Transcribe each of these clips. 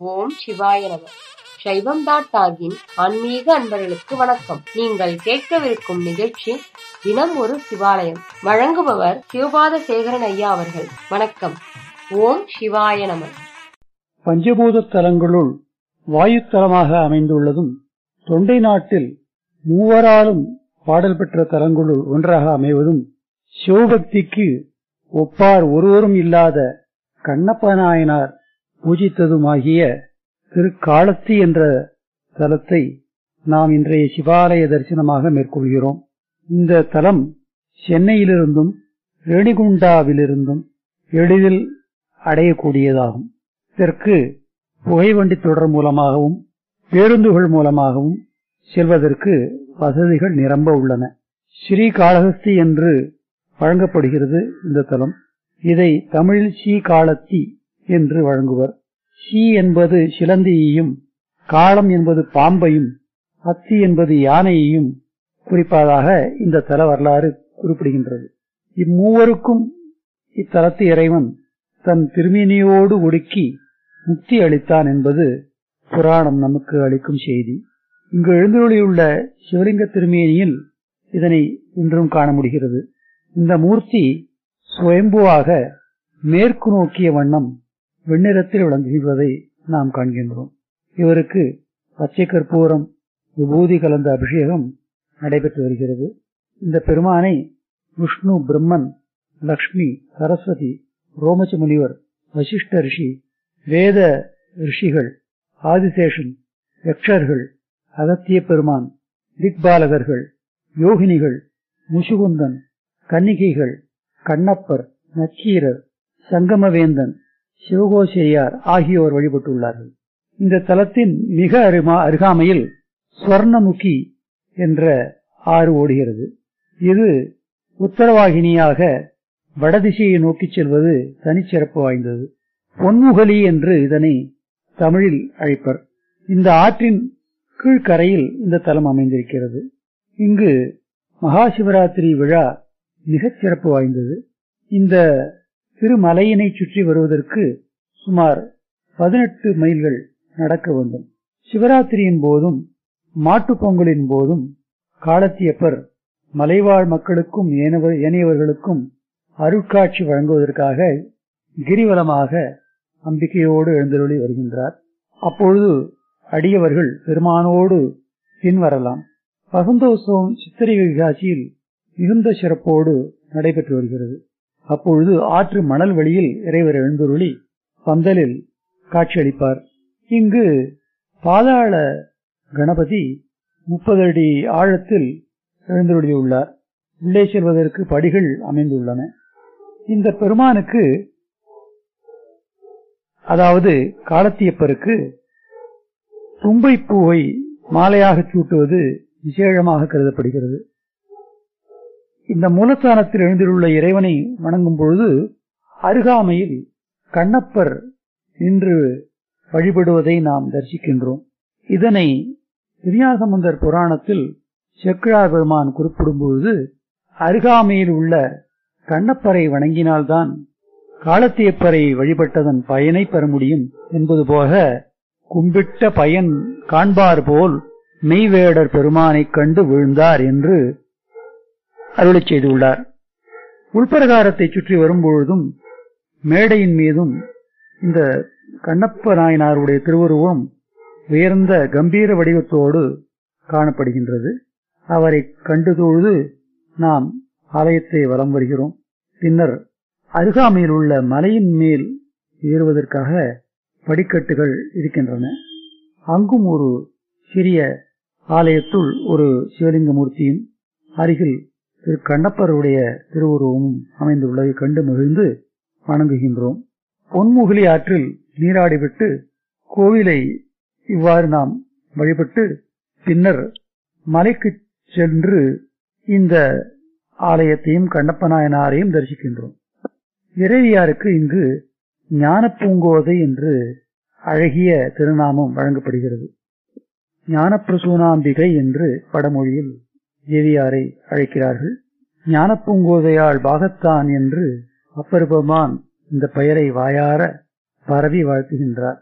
ஓம் சிவாய நம சைவம் டாட் டாகின் ஆன்மீக அன்பர்களுக்கு வணக்கம் நீங்கள் கேட்கவிருக்கும் நிகழ்ச்சி தினம் ஒரு சிவாலயம் வழங்குபவர் சிவபாத சேகரன் ஐயா அவர்கள் வணக்கம் ஓம் சிவாய நம பஞ்சபூத தலங்களுள் வாயுத்தலமாக அமைந்துள்ளதும் தொண்டை நாட்டில் மூவராலும் பாடல் பெற்ற தலங்களுள் ஒன்றாக அமைவதும் சிவபக்திக்கு ஒப்பார் ஒருவரும் இல்லாத கண்ணப்ப நாயனார் பூஜித்ததுமாகிய திருக்காலத்தி என்ற தலத்தை நாம் இன்றைய சிவாலய தரிசனமாக மேற்கொள்கிறோம் இந்த தலம் சென்னையிலிருந்தும் ரேணிகுண்டாவிலிருந்தும் எளிதில் அடையக்கூடியதாகும் இதற்கு புகைவண்டி தொடர் மூலமாகவும் பேருந்துகள் மூலமாகவும் செல்வதற்கு வசதிகள் நிரம்ப உள்ளன ஸ்ரீகாளஹஸ்தி என்று வழங்கப்படுகிறது இந்த தலம் இதை தமிழில் ஸ்ரீகாளத்தி என்று வழங்குவர் சி என்பது சிலந்தியையும் காளம் என்பது பாம்பையும் அத்தி என்பது யானையையும் குறிப்பதாக இந்த தல வரலாறு குறிப்பிடுகின்றது இம்மூவருக்கும் இத்தலத்து இறைவன் தன் திருமேனியோடு ஒடுக்கி முக்தி அளித்தான் என்பது புராணம் நமக்கு அளிக்கும் செய்தி இங்கு எழுந்தருளியுள்ள சிவலிங்க திருமேனியில் இதனை இன்றும் காண முடிகிறது இந்த மூர்த்தி சுயம்புவாக மேற்கு நோக்கிய வண்ணம் வெண்ணிறத்தில் விளங்குவதை நாம் காண்கின்றோம் இவருக்கு பச்சை கற்பூரம் விபூதி கலந்த அபிஷேகம் நடைபெற்று வருகிறது இந்த பெருமானை விஷ்ணு பிரம்மன் லக்ஷ்மி சரஸ்வதி ரோமச்ச முனிவர் வசிஷ்ட ரிஷி வேத ரிஷிகள் ஆதிசேஷன் யக்ஷர்கள் அகத்திய பெருமான் திக்பாலகர்கள் யோகினிகள் முசுகுந்தன் கன்னிகைகள் கண்ணப்பர் நக்கீரர் சங்கமவேந்தன் சிவகோசேயார் ஆகியோர் வழிபட்டுள்ளார்கள் இந்த தலத்தின் மிக அருமா அருகாமையில் ஸ்வர்ணமுகி என்ற ஆறு ஓடுகிறது இது உத்தரவாகினியாக வடதிசையை நோக்கிச் செல்வது தனிச்சிறப்பு வாய்ந்தது பொன்முகலி என்று இதனை தமிழில் அழைப்பர் இந்த ஆற்றின் கீழ்கரையில் இந்த தலம் அமைந்திருக்கிறது இங்கு மகா சிவராத்திரி விழா மிகச் சிறப்பு வாய்ந்தது இந்த திருமலையினை சுற்றி வருவதற்கு சுமார் பதினெட்டு மைல்கள் நடக்க வேண்டும் சிவராத்திரியின் போதும் மாட்டுப் பொங்கலின் போதும் காலத்தியப்பர் மலைவாழ் மக்களுக்கும் ஏனையவர்களுக்கும் அருட்காட்சி வழங்குவதற்காக கிரிவலமாக அம்பிகையோடு எழுந்தருளி வருகின்றார் அப்பொழுது அடியவர்கள் பெருமானோடு பின்வரலாம் வசந்தோத்சவம் சித்திரை விகாசியில் மிகுந்த சிறப்போடு நடைபெற்று வருகிறது அப்பொழுது ஆற்று மணல் வழியில் இறைவர் எழுந்தருளி பந்தலில் காட்சியளிப்பார் இங்கு பாதாள கணபதி முப்பது அடி ஆழத்தில் எழுந்தருளியுள்ளார் உள்ளே செல்வதற்கு படிகள் அமைந்துள்ளன இந்த பெருமானுக்கு அதாவது காலத்தியப்பருக்கு தும்பை பூவை மாலையாக சூட்டுவது விசேஷமாக கருதப்படுகிறது இந்த மூலஸ்தானத்தில் எழுந்திலுள்ள இறைவனை வணங்கும் பொழுது அருகாமையில் கண்ணப்பர் நின்று வழிபடுவதை நாம் தரிசிக்கின்றோம் இதனை திருஞாசமுந்தர் புராணத்தில் செக்கிழார் பெருமான் குறிப்பிடும் பொழுது அருகாமையில் உள்ள கண்ணப்பரை வணங்கினால்தான் காலத்தியப்பரை வழிபட்டதன் பயனை பெற முடியும் என்பது போக கும்பிட்ட பயன் காண்பார் போல் மெய்வேடர் பெருமானைக் கண்டு விழுந்தார் என்று அருளை செய்துள்ளார் உள்பிரகாரத்தை சுற்றி வரும்பொழுதும் மேடையின் மீதும் இந்த கண்ணப்ப நாயனாருடைய திருவுருவம் உயர்ந்த கம்பீர வடிவத்தோடு காணப்படுகின்றது அவரை கண்டு தொழுது நாம் ஆலயத்தை வலம் வருகிறோம் பின்னர் அருகாமையில் உள்ள மலையின் மேல் ஏறுவதற்காக படிக்கட்டுகள் இருக்கின்றன அங்கும் ஒரு சிறிய ஆலயத்துள் ஒரு சிவலிங்க மூர்த்தியும் அருகில் திரு கண்ணப்பருடைய திருவுருவமும் அமைந்துள்ளதை கண்டு மகிழ்ந்து வணங்குகின்றோம் பொன்முகிலி ஆற்றில் நீராடிவிட்டு கோவிலை இவ்வாறு நாம் வழிபட்டு பின்னர் மலைக்கு சென்று இந்த ஆலயத்தையும் கண்ணப்ப நாயனாரையும் தரிசிக்கின்றோம் இறைவியாருக்கு இங்கு ஞான பூங்கோதை என்று அழகிய திருநாமம் வழங்கப்படுகிறது ஞானப்பிரசூனாம்பிகை என்று படமொழியில் தேவியாரை அழைக்கிறார்கள் ஞானப்பூங்கோதையாள் பாகத்தான் என்று அப்பருபமான் இந்த பெயரை வாயார பரவி வாழ்த்துகின்றார்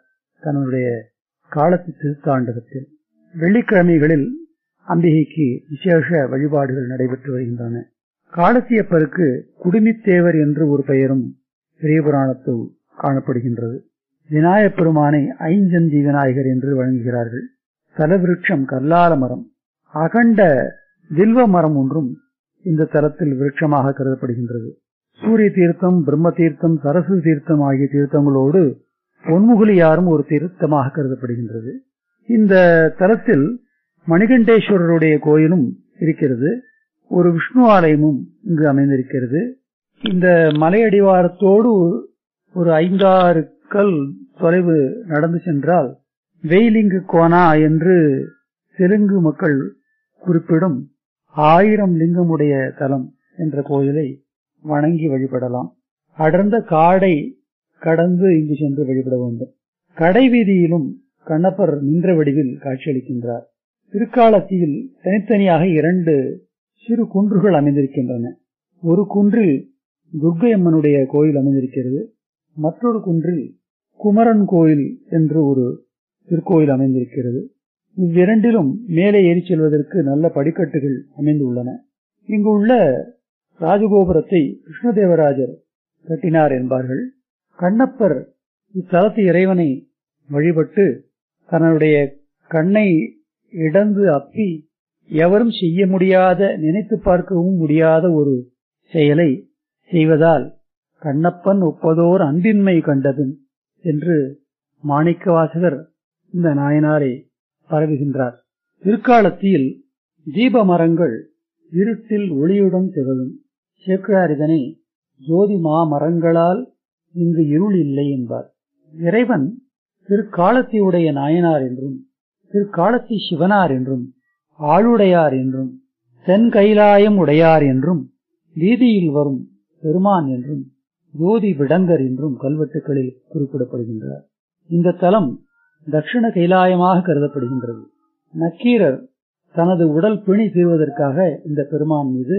தன்னுடைய காலத்து திருத்தாண்டகத்தில் வெள்ளிக்கிழமைகளில் அம்பிகைக்கு விசேஷ வழிபாடுகள் நடைபெற்று வருகின்றன காலத்தியப்பருக்கு குடுமித்தேவர் என்று ஒரு பெயரும் பெரிய புராணத்தில் காணப்படுகின்றது விநாயகப் பெருமானை ஐஞ்சந்தி விநாயகர் என்று வழங்குகிறார்கள் தலவிருட்சம் கல்லால மரம் அகண்ட வில்வ மரம் ஒன்றும் இந்த தலத்தில் விருட்சமாக கருதப்படுகின்றது சூரிய தீர்த்தம் பிரம்ம தீர்த்தம் சரசு தீர்த்தம் ஆகிய தீர்த்தங்களோடு பொன்முகுலியாரும் ஒரு தீர்த்தமாக கருதப்படுகின்றது இந்த தலத்தில் மணிகண்டேஸ்வரருடைய கோயிலும் இருக்கிறது ஒரு விஷ்ணு ஆலயமும் இங்கு அமைந்திருக்கிறது இந்த மலையடிவாரத்தோடு ஒரு ஐந்தாறு கல் தொலைவு நடந்து சென்றால் வெயிலிங்கு கோனா என்று தெலுங்கு மக்கள் குறிப்பிடும் ஆயிரம் லிங்கமுடைய தலம் என்ற கோயிலை வணங்கி வழிபடலாம் அடர்ந்த காடை கடந்து இங்கு சென்று வழிபட வேண்டும் கடை வீதியிலும் கண்ணப்பர் நின்ற வடிவில் காட்சியளிக்கின்றார் திருக்காலத்தில் தனித்தனியாக இரண்டு சிறு குன்றுகள் அமைந்திருக்கின்றன ஒரு குன்றில் துர்க்கையம்மனுடைய கோயில் அமைந்திருக்கிறது மற்றொரு குன்றில் குமரன் கோயில் என்று ஒரு திருக்கோயில் அமைந்திருக்கிறது இவ்விரண்டிலும் மேலே ஏறி செல்வதற்கு நல்ல படிக்கட்டுகள் அமைந்துள்ளன இங்கு உள்ள ராஜகோபுரத்தை கிருஷ்ணதேவராஜர் கட்டினார் என்பார்கள் கண்ணப்பர் இத்தலத்து இறைவனை வழிபட்டு தன்னுடைய கண்ணை இடந்து அப்பி எவரும் செய்ய முடியாத நினைத்து பார்க்கவும் முடியாத ஒரு செயலை செய்வதால் கண்ணப்பன் ஒப்பதோர் அன்பின்மை கண்டதும் என்று மாணிக்க வாசகர் இந்த நாயனாரை பரவுகின்றார் பிற்காலத்தில் தீப மரங்கள் இருட்டில் ஒளியுடன் திகழும் சேக்கிழார் இதனை ஜோதி மா மரங்களால் இங்கு இருள் இல்லை என்பார் இறைவன் திருக்காலத்தியுடைய நாயனார் என்றும் திருக்காலத்தி சிவனார் என்றும் ஆளுடையார் என்றும் தென் கைலாயம் உடையார் என்றும் வீதியில் வரும் பெருமான் என்றும் ஜோதி விடங்கர் என்றும் கல்வெட்டுகளில் குறிப்பிடப்படுகின்றார் இந்த தலம் தட்சிண கைலாயமாக கருதப்படுகின்றது நக்கீரர் தனது உடல் பிணி தீர்வதற்காக இந்த பெருமான் மீது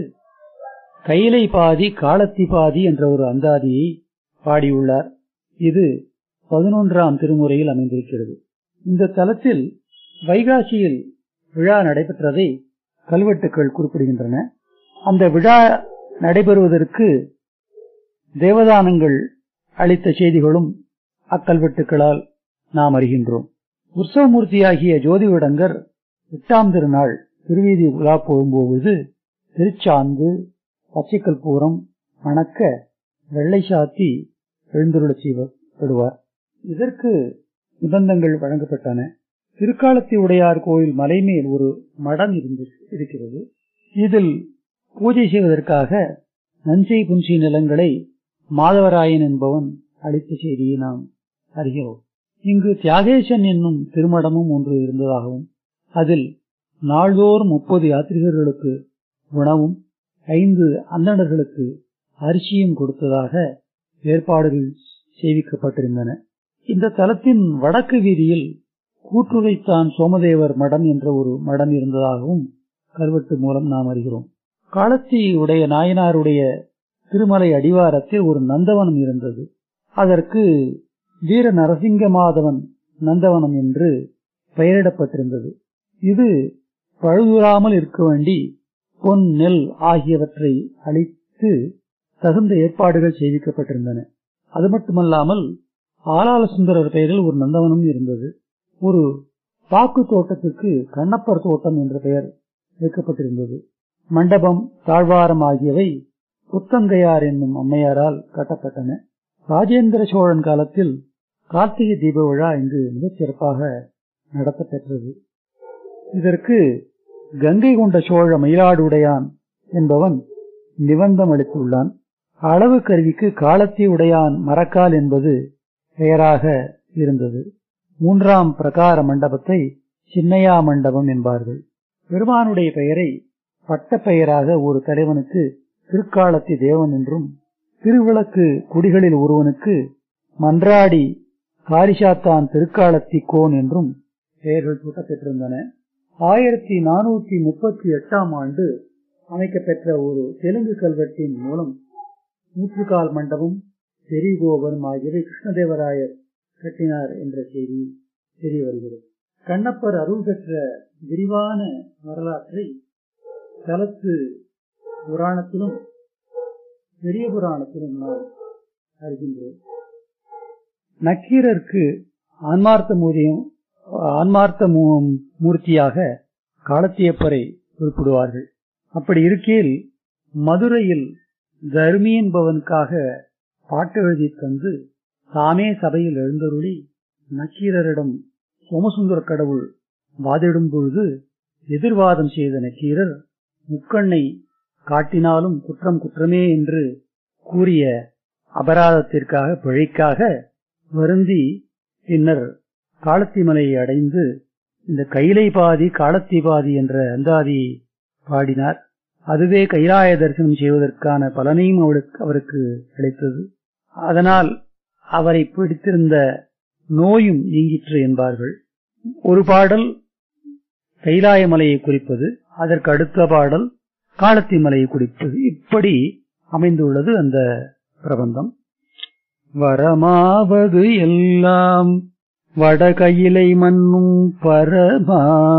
கைலை பாதி காலத்தி பாதி என்ற ஒரு அந்தாதியை பாடியுள்ளார் இது பதினொன்றாம் திருமுறையில் அமைந்திருக்கிறது இந்த தலத்தில் வைகாசியில் விழா நடைபெற்றதை கல்வெட்டுக்கள் குறிப்பிடுகின்றன அந்த விழா நடைபெறுவதற்கு தேவதானங்கள் அளித்த செய்திகளும் அக்கல்வெட்டுக்களால் நாம் அறிகின்றோம் உற்சவமூர்த்தியாகிய ஜோதிவிடங்கர் எட்டாம் திருநாள் திருவீதி உலா போகும்போது திருச்சாந்து பச்சைக்கல் பூரம் மணக்க வெள்ளை சாத்தி எழுந்துருளச் செய்யப்படுவார் இதற்கு நிபந்தங்கள் வழங்கப்பட்டன திருக்காலத்தி உடையார் கோயில் மலைமேல் ஒரு மடம் இருந்து இருக்கிறது இதில் பூஜை செய்வதற்காக நஞ்சை புன்சி நிலங்களை மாதவராயன் என்பவன் அளித்த செய்தியை நாம் அறிகிறோம் இங்கு தியாகேசன் என்னும் திருமடமும் ஒன்று இருந்ததாகவும் அதில் நாள்தோறும் முப்பது யாத்ரிகர்களுக்கு உணவும் ஐந்து அந்தணர்களுக்கு அரிசியும் கொடுத்ததாக ஏற்பாடுகள் செய்விக்கப்பட்டிருந்தன இந்த தலத்தின் வடக்கு வீதியில் கூற்றுரைத்தான் சோமதேவர் மடம் என்ற ஒரு மடம் இருந்ததாகவும் கல்வெட்டு மூலம் நாம் அறிகிறோம் காலத்தி உடைய நாயனாருடைய திருமலை அடிவாரத்தில் ஒரு நந்தவனம் இருந்தது அதற்கு வீர நரசிங்க மாதவன் நந்தவனம் என்று பெயரிடப்பட்டிருந்தது இது பழுதுறாமல் இருக்க வேண்டி பொன் நெல் ஆகியவற்றை அளித்து தகுந்த ஏற்பாடுகள் செய்விக்கப்பட்டிருந்தன அது மட்டுமல்லாமல் ஆலால சுந்தரர் பெயரில் ஒரு நந்தவனம் இருந்தது ஒரு பாக்கு தோட்டத்திற்கு கண்ணப்பர் தோட்டம் என்ற பெயர் வைக்கப்பட்டிருந்தது மண்டபம் தாழ்வாரம் ஆகியவை புத்தங்கையார் என்னும் அம்மையாரால் கட்டப்பட்டன ராஜேந்திர சோழன் காலத்தில் கார்த்திகை தீப விழா இங்கு மிகச் சிறப்பாக நடத்தப்பெற்றது இதற்கு கங்கை கொண்ட சோழ மயிலாடுடையான் என்பவன் நிபந்தம் அளித்துள்ளான் அளவு கருவிக்கு காலத்தி உடையான் மரக்கால் என்பது பெயராக இருந்தது மூன்றாம் பிரகார மண்டபத்தை சின்னையா மண்டபம் என்பார்கள் பெருமானுடைய பெயரை பட்ட பெயராக ஒரு தலைவனுக்கு திருக்காலத்தி தேவன் என்றும் திருவிளக்கு குடிகளில் ஒருவனுக்கு மன்றாடி காரிசாத்தான் திருக்காலத்தி கோன் என்றும் பெயர்கள் சூட்டப்பெற்றிருந்தன ஆயிரத்தி நானூத்தி முப்பத்தி எட்டாம் ஆண்டு அமைக்கப்பெற்ற ஒரு தெலுங்கு கல்வெட்டின் மூலம் நூற்றுக்கால் மண்டபம் பெரிய கோபுரம் ஆகியவை கிருஷ்ணதேவராயர் கட்டினார் என்ற செய்தி தெரிய வருகிறது கண்ணப்பர் அருள் பெற்ற விரிவான வரலாற்றை தலத்து புராணத்திலும் பெரிய புராணத்திலும் நாம் அறிகின்றோம் நக்கீரருக்கு ஆன்மார்த்த மூரியம் ஆன்மார்த்த மூ- மூர்த்தியாக காலத்தியப்பரை குறிப்பிடுவார்கள் அப்படி இருக்கையில் மதுரையில் தர்மி என்பவனுக்காக பாட்டு எழுதி தந்து தாமே சபையில் எழுந்தருளி நக்கீரரிடம் சோமசுந்தர கடவுள் வாதிடும் பொழுது எதிர்வாதம் செய்த நக்கீரர் முக்கண்ணை காட்டினாலும் குற்றம் குற்றமே என்று கூறிய அபராதத்திற்காக பிழைக்காக வருந்தி பின்னர் காலத்திமலையை அடைந்து இந்த கைலை பாதி காலத்தி பாதி என்ற அந்தாதியை பாடினார் அதுவே கைலாய தரிசனம் செய்வதற்கான பலனையும் அவருக்கு அவருக்கு கிடைத்தது அதனால் அவரை பிடித்திருந்த நோயும் நீங்கிற்று என்பார்கள் ஒரு பாடல் கைலாய மலையை குறிப்பது அதற்கு அடுத்த பாடல் காலத்தி மலையை குறிப்பது இப்படி அமைந்துள்ளது அந்த பிரபந்தம் வரமாவது எல்லாம் வடகையிலை மண்ணும் பரமா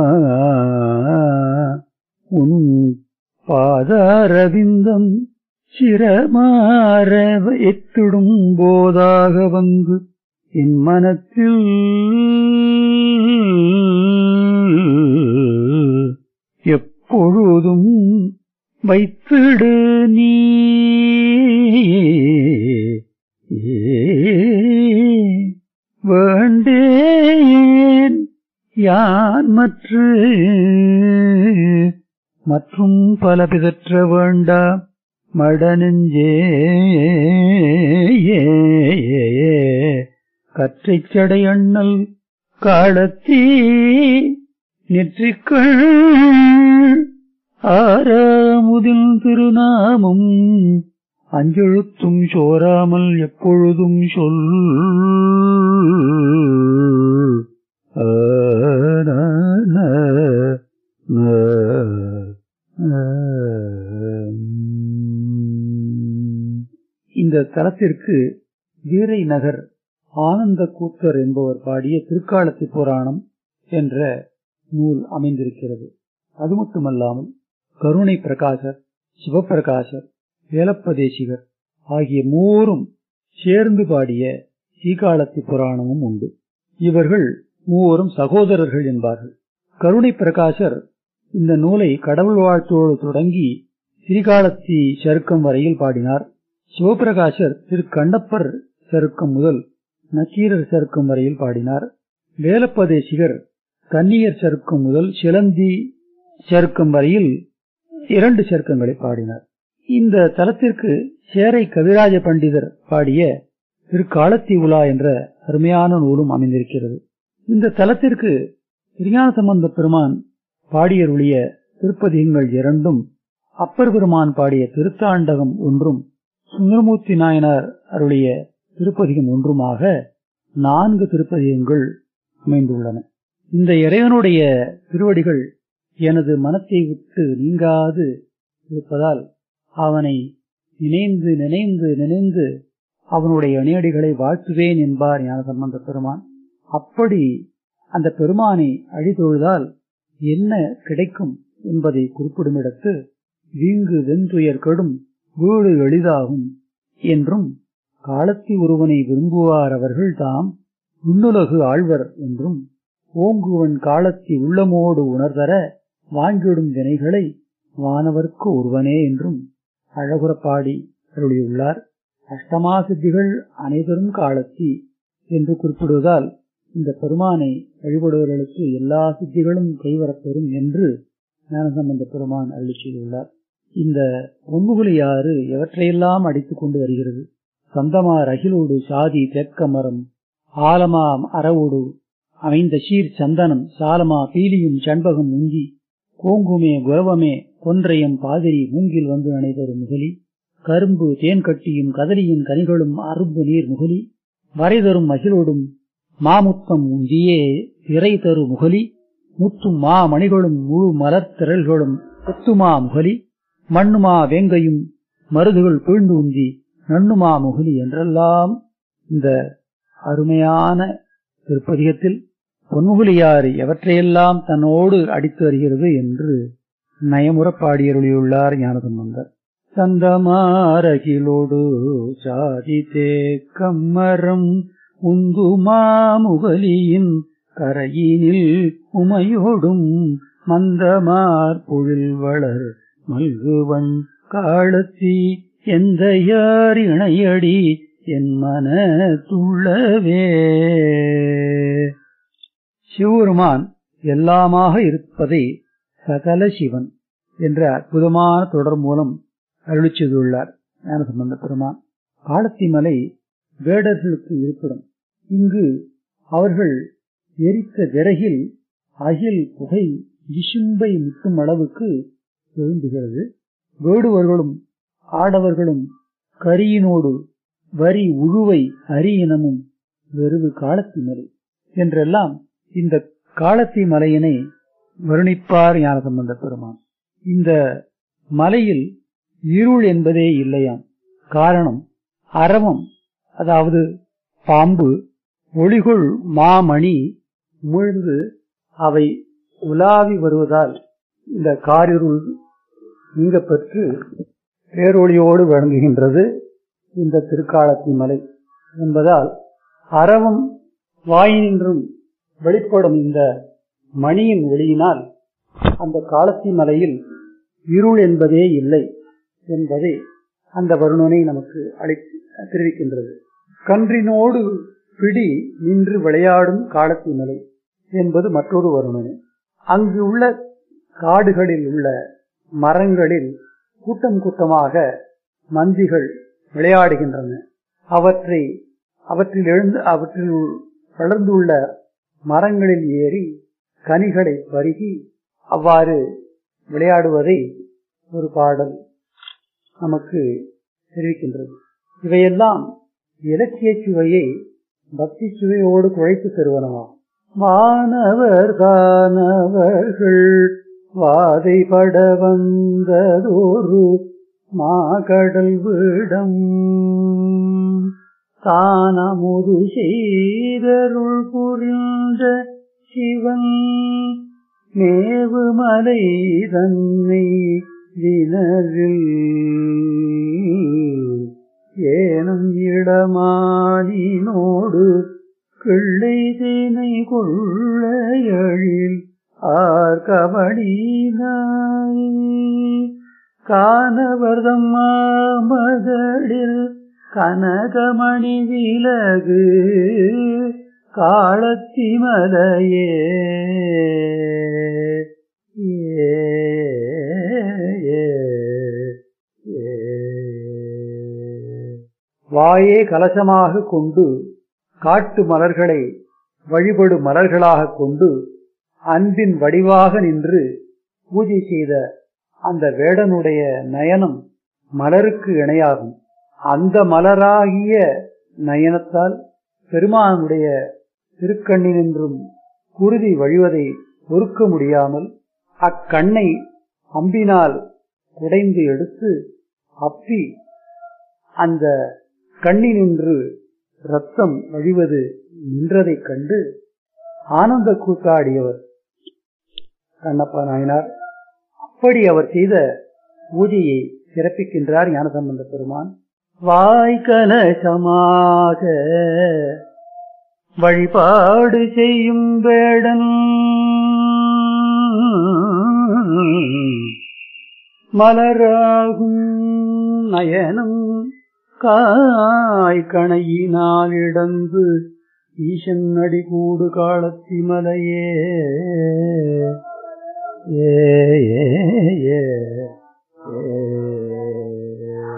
உன் பாதாரவிந்தம் சிரமார எத்திடும் போதாக வந்து என் மனத்தில் எப்பொழுதும் வைத்திடு நீ வேண்டேன் யான் மற்ற மற்றும் பல பிதற்ற வேண்டாம் மடநெஞ்சே கற்றைச் சடை அண்ணல் காலத்தீ நெற்றிக்கள் ஆறாமுதில் திருநாமம் அஞ்செழுத்தும் சோராமல் எப்பொழுதும் சொல் ஆ, நா, நா, நா, ஆ. இந்த தலத்திற்கு வீரை நகர் ஆனந்த கூத்தர் என்பவர் பாடிய திருக்காலத்தி புராணம் என்ற நூல் அமைந்திருக்கிறது அது மட்டுமல்லாமல் கருணை பிரகாசர் சிவபிரகாசர் வேலப்பதேசிகர் ஆகிய மூவரும் சேர்ந்து பாடிய சீகாலத்தி புராணமும் உண்டு இவர்கள் மூவரும் சகோதரர்கள் என்பார்கள் கருணை பிரகாசர் இந்த நூலை கடவுள் வாழ்த்தோடு தொடங்கி ஸ்ரீகாலத்தி சருக்கம் வரையில் பாடினார் சிவபிரகாசர் திரு கண்ணப்பர் சருக்கம் முதல் நக்கீரர் சருக்கம் வரையில் பாடினார் வேலப்பதேசிகர் கன்னியர் சருக்கம் முதல் சிலந்தி சருக்கம் வரையில் இரண்டு சருக்கங்களை பாடினார் இந்த தலத்திற்கு சேரை கவிராஜ பண்டிதர் பாடிய திருக்காலத்தி உலா என்ற அருமையான நூலும் அமைந்திருக்கிறது இந்த தலத்திற்கு திருஞான சம்பந்த பெருமான் பாடியருளிய திருப்பதிகங்கள் இரண்டும் அப்பர் பெருமான் பாடிய திருத்தாண்டகம் ஒன்றும் சுந்தரமூர்த்தி நாயனார் அருளிய திருப்பதிகம் ஒன்றுமாக நான்கு திருப்பதிகங்கள் அமைந்துள்ளன இந்த இறைவனுடைய திருவடிகள் எனது மனத்தை விட்டு நீங்காது இருப்பதால் அவனை நினைந்து நினைந்து நினைந்து அவனுடைய இணையடிகளை வாழ்த்துவேன் என்பார் ஞானசம்பந்த பெருமான் அப்படி அந்த பெருமானை அழிதொழுதால் என்ன கிடைக்கும் என்பதை குறிப்பிடும் இடத்து வீங்கு வெந்துயர் கெடும் வீடு எளிதாகும் என்றும் காலத்தி ஒருவனை விரும்புவார் அவர்கள் தாம் விண்ணுலகு ஆழ்வர் என்றும் ஓங்குவன் காலத்தி உள்ளமோடு உணர்தர வாங்கிடும் வினைகளை வானவர்க்கு ஒருவனே என்றும் அழகுறப்பாடி அருளியுள்ளார் அஷ்டமா சித்திகள் அனைவரும் காலத்தி என்று குறிப்பிடுவதால் இந்த பெருமானை வழிபடுவர்களுக்கு எல்லா சித்திகளும் கைவரப்பெறும் என்று ஞானசம்பந்த பெருமான் அருளி செய்துள்ளார் இந்த பொன்முகுலியாறு எவற்றையெல்லாம் அடித்துக் கொண்டு வருகிறது சந்தமார் அகிலோடு சாதி தேக்க மரம் ஆலமாம் அறவோடு அமைந்த சீர் சந்தனம் சாலமா பீலியும் சண்பகம் உங்கி கோங்குமே குரவமே கொன்றையம் பாதிரி மூங்கில் வந்து அணைதரும் முகலி கரும்பு தேன் கட்டியும் கதலியின் கனிகளும் அரும்பு நீர் முகலி வரைதரும் மகிழோடும் மாமுத்தம் உந்தியே திரை தரு முகலி முத்தும் மா மணிகளும் முழு மலர் திரள்களும் கொத்துமா முகலி மண்ணுமா வேங்கையும் மருதுகள் பீழ்ந்து உந்தி நண்ணுமா முகலி என்றெல்லாம் இந்த அருமையான திருப்பதிகத்தில் பொன்முகலியாறு எவற்றையெல்லாம் தன்னோடு அடித்து வருகிறது என்று நயமுற பாடியருளியுள்ளார் ஞானசம்பந்தர் சந்தமாரகிலோடு சாதி தேக்கம்மரம் உந்துமாமுகலியின் கரையினில் உமையோடும் மந்தமார் பொழில் வளர் மல்குவன் காலத்தி எந்த யார் இணையடி என் மன துள்ளவே சிவபெருமான் எல்லாமாக இருப்பதை சகல சிவன் என்ற அற்புதமான தொடர் மூலம் அருளி செய்துள்ளார் ஞானசம்பந்த பெருமான் காலத்தி மலை வேடர்களுக்கு இருப்பிடம் இங்கு அவர்கள் எரித்த விறகில் அகில் புகை விசும்பை முட்டும் அளவுக்கு எழும்புகிறது வேடுவர்களும் ஆடவர்களும் கரியினோடு வரி உழுவை அரியனமும் வெறுவு காலத்தி மலை என்றெல்லாம் இந்த காலத்தி மலையினை வருணிப்பார் ஞானசம்பந்த பெருமான் இந்த மலையில் இருள் என்பதே இல்லையாம் காரணம் அரவம் அதாவது பாம்பு ஒளிகுள் மாமணி உமிழ்ந்து அவை உலாவி வருவதால் இந்த காரிருள் நீங்க பெற்று பேரொளியோடு விளங்குகின்றது இந்த திருக்காலத்தி மலை என்பதால் அரவம் வாயினின்றும் வெளிப்படும் இந்த மணியின் ஒளியினால் அந்த காலத்தி மலையில் இருள் என்பதே இல்லை என்பதை அந்த வருணனை நமக்கு அழை தெரிவிக்கின்றது கன்றினோடு பிடி நின்று விளையாடும் காலத்தி மலை என்பது மற்றொரு வருணனை அங்கு உள்ள காடுகளில் உள்ள மரங்களில் கூட்டம் கூட்டமாக மந்திகள் விளையாடுகின்றன அவற்றை அவற்றில் எழுந்து அவற்றில் வளர்ந்துள்ள மரங்களில் ஏறி கனிகளை பருகி அவ்வாறு விளையாடுவதை ஒரு பாடல் நமக்கு தெரிவிக்கின்றது இவையெல்லாம் இலக்கிய சுவையை பக்தி சுவையோடு குழைத்து தருவனவா வானவர் தானவர்கள் வாதைப்பட வந்ததொரு மாகடல் விடம் தானமுது செய்தருள் புரிந்த சிவன் மேவுமலை தன்னை வினரில் ஏனும் இடமானினோடு கிள்ளை தேனை கொள்ள எழில் ஆர்கபடினாய் காணவர்தம் மாமகளில் கனகமணி விலகு காலத்தி மலையே ஏ, ஏ, ஏ. வாயே கலசமாக கொண்டு காட்டு மலர்களை வழிபடு மலர்களாக கொண்டு அன்பின் வடிவாக நின்று பூஜை செய்த அந்த வேடனுடைய நயனம் மலருக்கு இணையாகும் அந்த மலராகிய நயனத்தால் பெருமானுடைய திருக்கண்ணினின்றும் குருதி வழிவதை பொறுக்க முடியாமல் அக்கண்ணை அம்பினால் குடைந்து எடுத்து அப்பி அந்த கண்ணினின்று ரத்தம் வழிவது நின்றதைக் கண்டு ஆனந்த கூத்தாடியவர் கண்ணப்பா நாயனார் அப்படி அவர் செய்த பூஜையை சிறப்பிக்கின்றார் ஞானசம்பந்த பெருமான் வாய்க்கலசமாக வழிபாடு செய்யும் வேடன் மலராகும் நயனம் காய் கணையினால் இடந்து ஈசன் அடிகூடு காலத்தி மலையே ஏ